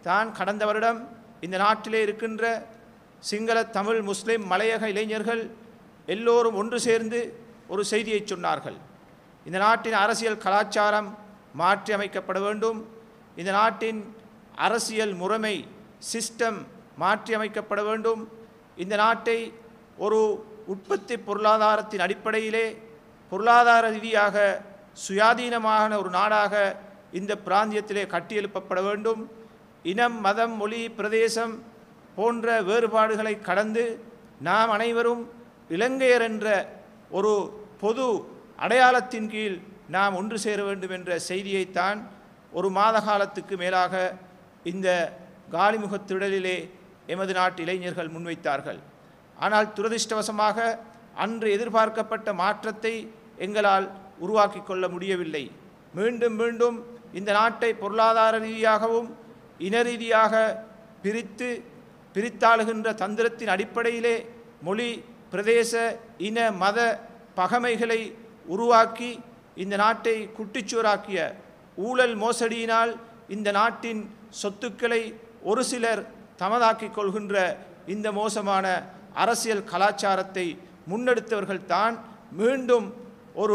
தான் கடந்த வருடம் இந்த நாட்டிலே இருக்கின்ற சிங்கள தமிழ் முஸ்லிம் மலையக இளைஞர்கள் எல்லோரும் ஒன்று சேர்ந்து ஒரு செய்தியை சொன்னார்கள் இந்த நாட்டின் அரசியல் கலாச்சாரம் மாற்றி அமைக்கப்பட வேண்டும் இந்த நாட்டின் அரசியல் முறைமை சிஸ்டம் மாற்றி அமைக்கப்பட வேண்டும் இந்த நாட்டை ஒரு உற்பத்தி பொருளாதாரத்தின் அடிப்படையிலே பொருளாதார ரீதியாக சுயாதீனமான ஒரு நாடாக இந்த பிராந்தியத்திலே கட்டியெழுப்பப்பட வேண்டும் இனம் மதம் மொழி பிரதேசம் போன்ற வேறுபாடுகளை கடந்து நாம் அனைவரும் இலங்கையர் என்ற ஒரு பொது அடையாளத்தின் கீழ் நாம் ஒன்று சேர வேண்டும் என்ற செய்தியைத்தான் ஒரு மாத காலத்துக்கு மேலாக இந்த காலிமுகத் திடலிலே எமது நாட்டு இளைஞர்கள் முன்வைத்தார்கள் ஆனால் துரதிர்ஷ்டவசமாக அன்று எதிர்பார்க்கப்பட்ட மாற்றத்தை எங்களால் உருவாக்கி கொள்ள முடியவில்லை மீண்டும் மீண்டும் இந்த நாட்டை பொருளாதார ரீதியாகவும் இன ரீதியாக பிரித்து பிரித்தாளுகின்ற தந்திரத்தின் அடிப்படையிலே மொழி பிரதேச இன மத பகைமைகளை உருவாக்கி இந்த நாட்டை குட்டிச்சுவராக்கிய ஊழல் மோசடியினால் இந்த நாட்டின் சொத்துக்களை ஒரு சிலர் தமதாக்கிக் கொள்கின்ற இந்த மோசமான அரசியல் கலாச்சாரத்தை முன்னெடுத்தவர்கள்தான் மீண்டும் ஒரு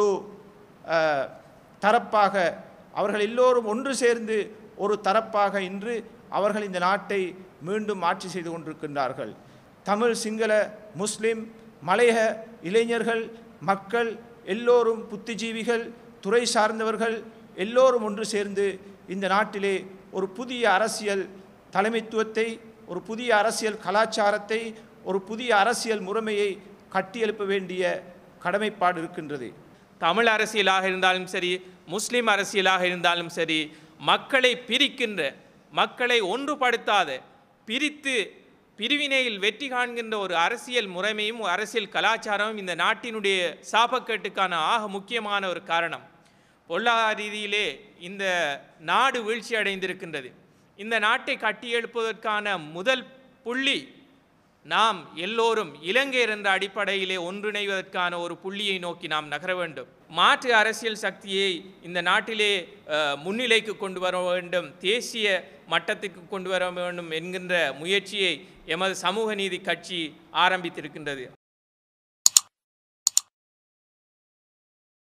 அஹ், தரப்பாக அவர்கள் எல்லோரும் ஒன்று சேர்ந்து ஒரு தரப்பாக இன்று அவர்கள் இந்த நாட்டை மீண்டும் ஆட்சி செய்து கொண்டிருக்கின்றார்கள் தமிழ் சிங்கள முஸ்லிம் மலையக இளைஞர்கள் மக்கள் எல்லோரும் புத்திஜீவிகள் துறை சார்ந்தவர்கள் எல்லோரும் ஒன்று சேர்ந்து இந்த நாட்டிலே ஒரு புதிய அரசியல் தலைமைத்துவத்தை ஒரு புதிய அரசியல் கலாச்சாரத்தை ஒரு புதிய அரசியல் முறைமையை கட்டியெழுப்ப வேண்டிய கடமைப்பாடு இருக்கின்றது தமிழ் அரசியலாக இருந்தாலும் சரி முஸ்லிம் அரசியலாக இருந்தாலும் சரி மக்களை பிரிக்கின்ற மக்களை ஒன்றுபடுத்தாத பிரித்து பிரிவினையில் வெற்றி காண்கின்ற ஒரு அரசியல் முறைமையும் அரசியல் கலாச்சாரமும் இந்த நாட்டினுடைய சாபக்கேட்டுக்கான ஆக முக்கியமான ஒரு காரணம் பொருளாதார ரீதியிலே இந்த நாடு வீழ்ச்சி அடைந்திருக்கின்றது இந்த நாட்டை கட்டியெழுப்பதற்கான முதல் புள்ளி நாம் எல்லோரும் இலங்கையர் என்ற அடிப்படையிலே ஒன்றிணைவதற்கான ஒரு புள்ளியை நோக்கி நாம் நகர வேண்டும் மாற்று அரசியல் சக்தியை இந்த நாட்டிலே அஹ், முன்னிலைக்கு கொண்டு வர வேண்டும் தேசிய மட்டத்துக்கு கொண்டு வர வேண்டும் என்கின்ற முயற்சியை எமது சமூக நீதி கட்சி ஆரம்பித்திருக்கின்றது